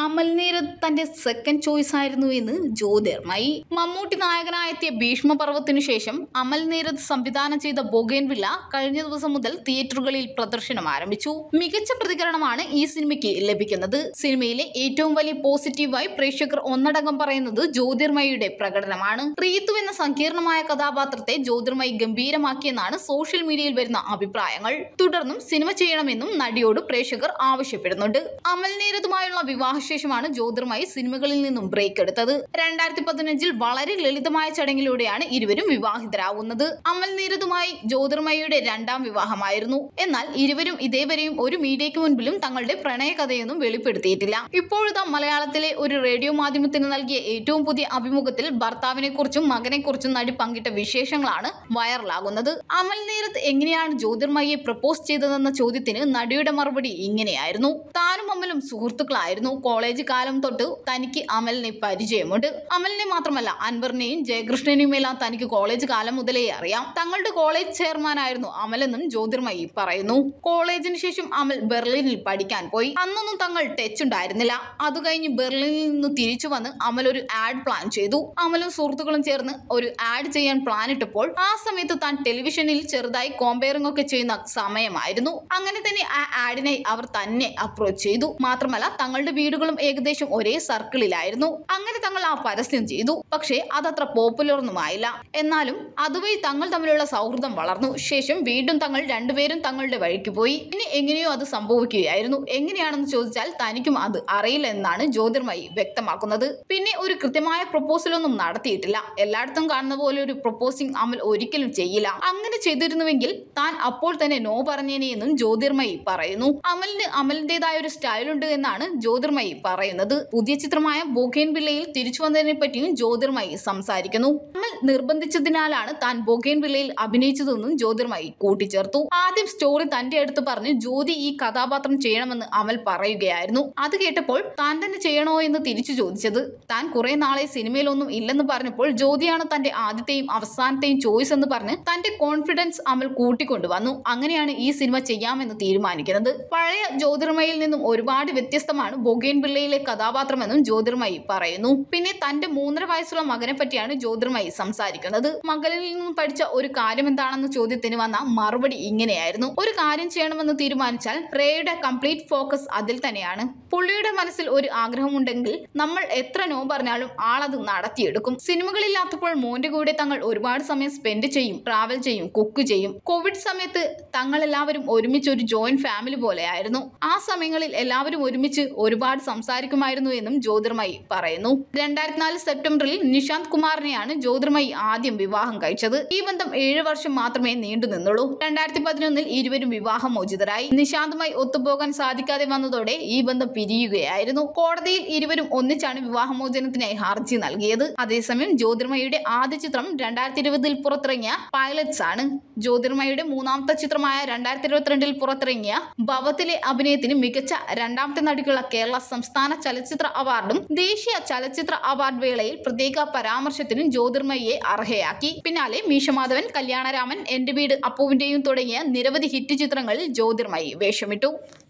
അമൽ നീരദ് തന്റെ second choice ആയിരുന്നു എന്ന് ജ്യോതിർമയി മമ്മൂട്ടി നായകനായെത്തിയ ഭീഷ്മപർവത്തിനു ശേഷം അമൽ നീരദ് സംവിധാനം ചെയ്ത ബൊഗേൻവില്ല കഴിഞ്ഞ ദിവസം മുതൽ തിയേറ്ററുകളിൽ പ്രദർശനം ആരംഭിച്ചു മികച്ച പ്രതികരണമാണ് ഈ സിനിമയ്ക്ക് ലഭിക്കുന്നത് സിനിമയിലെ ഏറ്റവും വലിയ പോസിറ്റീവായി പ്രേക്ഷകർ ഒന്നടങ്കം പറയുന്നത് ജ്യോതിർമയിയുടെ പ്രകടനമാണ് റീതു എന്ന സങ്കീർണമായ കഥാപാത്രത്തെ ജ്യോതിർമയി ഗംഭീരമാക്കിയെന്നാണ് സോഷ്യൽ മീഡിയയിൽ വരുന്ന അഭിപ്രായങ്ങൾ തുടർന്നും സിനിമ ചെയ്യണമെന്നും നടിയോട് പ്രേക്ഷകർ ആവശ്യപ്പെടുന്നുണ്ട് അമൽ നീരദുമായുള്ള വിവാഹശേഷമാണ് ജ്യോതിർമയി സിനിമകളിൽ നിന്നും ബ്രേക്ക് എടുത്തത് രണ്ടായിരത്തി പതിനഞ്ചിൽ വളരെ ലളിതമായ ചടങ്ങിലൂടെയാണ് ഇരുവരും വിവാഹിതരാകുന്നത് അമൽ നീരദുമായി ജ്യോതിർമയിയുടെ രണ്ടാം വിവാഹമായിരുന്നു എന്നാൽ ഇരുവരും ഇതേവരെയും ഒരു മീഡിയയ്ക്ക് മുൻപിലും തങ്ങളുടെ പ്രണയകഥയൊന്നും വെളിപ്പെടുത്തിയിട്ടില്ല ഇപ്പോഴിതാ മലയാളത്തിലെ ഒരു റേഡിയോ മാധ്യമത്തിന് നൽകിയ ഏറ്റവും പുതിയ അഭിമുഖത്തിൽ ഭർത്താവിനെ കുറിച്ചും മകനെ കുറിച്ചും നടി പങ്കിട്ട വിശേഷങ്ങളാണ് വൈറലാകുന്നത് അമൽ നീരദ് എങ്ങനെയാണ് ജ്യോതിർമയെ പ്രപ്പോസ് ചെയ്തതെന്ന ചോദ്യത്തിന് നടിയുടെ മറുപടി ഇങ്ങനെയായിരുന്നു താനും അമലും സുഹൃത്തുക്കളായിരുന്നു കോളേജ് കാലം തൊട്ട് തനിക്ക് അമലിനെ പരിചയമുണ്ട് അമലിനെ മാത്രമല്ല അൻവറിനെയും ജയകൃഷ്ണനെയും എല്ലാം തനിക്ക് കോളേജ് കാലം മുതലേ അറിയാം തങ്ങളുടെ കോളേജ് ചെയർമാനായിരുന്നു അമലെന്നും ജ്യോതിർമയി പറയുന്നു കോളേജിന് ശേഷം അമൽ ബെർലിനിൽ പഠിക്കാൻ പോയി അന്നൊന്നും തങ്ങൾ ടച്ച് ഉണ്ടായിരുന്നില്ല അത് കഴിഞ്ഞ് ബെർലിനിൽ നിന്ന് തിരിച്ചു വന്ന് അമൽ ഒരു ആഡ് പ്ലാൻ ചെയ്തു അമലും സുഹൃത്തുക്കളും ചേർന്ന് ഒരു ആഡ് ചെയ്യാൻ പ്ലാൻ ഇട്ടപ്പോൾ ആ സമയത്ത് താൻ ടെലിവിഷനിൽ ചെറുതായി കോമ്പയറിംഗ് ഒക്കെ ചെയ്യുന്ന സമയമായിരുന്നു അങ്ങനെ തന്നെ ആ ആഡിനെ അവർ തന്നെ അപ്രോച്ച് ചെയ്തു മാത്രമല്ല തങ്ങളുടെ വീടുകളും ഏകദേശം ഒരേ സർക്കിളിലായിരുന്നു അങ്ങനെ തങ്ങൾ ആ പരസ്യം ചെയ്തു പക്ഷേ അതത്ര പോപ്പുലർ ഒന്നുമായില്ല എന്നാലും അതുവഴി തങ്ങൾ തമ്മിലുള്ള സൗഹൃദം വളർന്നു ശേഷം വീണ്ടും തങ്ങൾ രണ്ടുപേരും തങ്ങളുടെ വഴിക്ക് പോയി പിന്നെ എങ്ങനെയോ അത് സംഭവിക്കുകയായിരുന്നു എങ്ങനെയാണെന്ന് ചോദിച്ചാൽ തനിക്കും അത് അറിയില്ല എന്നാണ് ജ്യോതിർമയി വ്യക്തമാക്കുന്നത് പിന്നെ ഒരു കൃത്യമായ പ്രപ്പോസൽ ഒന്നും നടത്തിയിട്ടില്ല എല്ലായിടത്തും കാണുന്ന പോലെ ഒരു പ്രപ്പോസിംഗ് അമൽ ഒരിക്കലും ചെയ്യില്ല അങ്ങനെ ചെയ്തിരുന്നുവെങ്കിൽ താൻ അപ്പോൾ തന്നെ നോ പറഞ്ഞേനെ എന്നും ജ്യോതിർമയി പറയുന്നു അമലിന് അമലിന്റേതായ ഒരു സ്റ്റൈലുണ്ട് എന്നാണ് ജ്യോതിർമയി പറയുന്നത് പുതിയ ചിത്രമായ ബൊഗേൻ വില്ലയിൽ തിരിച്ചു വന്നതിനെ പറ്റിയും ജ്യോതിർമയി സംസാരിക്കുന്നു അമൽ നിർബന്ധിച്ചതിനാലാണ് താൻ ബൊഗേൻ വില്ലയിൽ അഭിനയിച്ചതെന്നും ജ്യോതിർമയി കൂട്ടിച്ചേർത്തു ആദ്യം സ്റ്റോറി തന്റെ അടുത്ത് പറഞ്ഞ് ജ്യോതി ഈ കഥാപാത്രം ചെയ്യണമെന്ന് അമൽ പറയുകയായിരുന്നു അത് കേട്ടപ്പോൾ താൻ തന്നെ ചെയ്യണോ എന്ന് തിരിച്ചു ചോദിച്ചത് താൻ കുറെ നാളെ സിനിമയിലൊന്നും ഇല്ലെന്ന് പറഞ്ഞപ്പോൾ ജ്യോതിയാണ് തന്റെ ആദ്യത്തെയും അവസാനത്തെയും ചോയ്സ് എന്ന് പറഞ്ഞ് തന്റെ കോൺഫിഡൻസ് അമൽ കൂട്ടിക്കൊണ്ടുവന്നു അങ്ങനെയാണ് ഈ സിനിമ ചെയ്യാമെന്ന് തീരുമാനിക്കുന്നത് പഴയ ജ്യോതിർമയിൽ നിന്നും ഒരുപാട് വ്യത്യസ്തമാണ് ബൊഗേൻ പിള്ളയിലെ കഥാപാത്രമെന്നും ജ്യോതിർമയി പറയുന്നു പിന്നെ തന്റെ മൂന്നര വയസ്സുള്ള മകനെ പറ്റിയാണ് ജ്യോതിർമയി സംസാരിക്കുന്നത് മകളിൽ നിന്നും പഠിച്ച ഒരു കാര്യം എന്താണെന്ന ചോദ്യത്തിന് വന്ന മറുപടി ഇങ്ങനെയായിരുന്നു ഒരു കാര്യം ചെയ്യണമെന്ന് തീരുമാനിച്ചാൽ റേയുടെ കംപ്ലീറ്റ് ഫോക്കസ് അതിൽ തന്നെയാണ് പുള്ളിയുടെ മനസ്സിൽ ഒരു ആഗ്രഹമുണ്ടെങ്കിൽ നമ്മൾ എത്ര നോ പറഞ്ഞാലും ആളത് നടത്തിയെടുക്കും സിനിമകളില്ലാത്തപ്പോൾ മോന്റെ കൂടെ തങ്ങൾ ഒരുപാട് സമയം സ്പെൻഡ് ചെയ്യും ട്രാവൽ ചെയ്യും കുക്ക് ചെയ്യും കോവിഡ് സമയത്ത് തങ്ങൾ എല്ലാവരും ഒരുമിച്ച് ഒരു ജോയിന്റ് ഫാമിലി പോലെയായിരുന്നു ആ സമയങ്ങളിൽ എല്ലാവരും ഒരുമിച്ച് ഒരുപാട് സംസാരിക്കുമായിരുന്നു എന്നും ജ്യോതിർമയി പറയുന്നു രണ്ടായിരത്തി നാല് സെപ്റ്റംബറിൽ നിഷാന്ത് കുമാറിനെയാണ് ജ്യോതിർമയി ആദ്യം വിവാഹം കഴിച്ചത് ഈ ബന്ധം ഏഴ് വർഷം മാത്രമേ നീണ്ടു നിന്നുള്ളൂ രണ്ടായിരത്തി പതിനൊന്നിൽ ഇരുവരും വിവാഹമോചിതരായി നിശാന്തുമായി ഒത്തുപോകാൻ സാധിക്കാതെ വന്നതോടെ ഈ ബന്ധം പിരിയുകയായിരുന്നു കോടതിയിൽ ഇരുവരും ഒന്നിച്ചാണ് വിവാഹമോചനത്തിനായി ഹർജി നൽകിയത് അതേസമയം ജ്യോതിർമയുടെ ആദ്യ ചിത്രം രണ്ടായിരത്തി ഇരുപതിൽ പുറത്തിറങ്ങിയ പൈലറ്റ്സ് ആണ് ജ്യോതിർമയുടെ മൂന്നാമത്തെ ചിത്രമായ രണ്ടായിരത്തി ഇരുപത്തിരണ്ടിൽ പുറത്തിറങ്ങിയ ഭവത്തിലെ അഭിനയത്തിന് മികച്ച രണ്ടാമത്തെ നടിക്കുള്ള കേരള സംസ്ഥാന ചലച്ചിത്ര അവാർഡും ദേശീയ ചലച്ചിത്ര അവാർഡ് വേളയിൽ പ്രത്യേക പരാമർശത്തിനും ജ്യോതിർമയെ അർഹയാക്കി പിന്നാലെ മീശമാധവൻ കല്യാണരാമൻ എന്റെ വീട് അപ്പുവിന്റെയും തുടങ്ങിയ നിരവധി ഹിറ്റ് ചിത്രങ്ങളിൽ ജ്യോതിർമയി വേഷമിട്ടു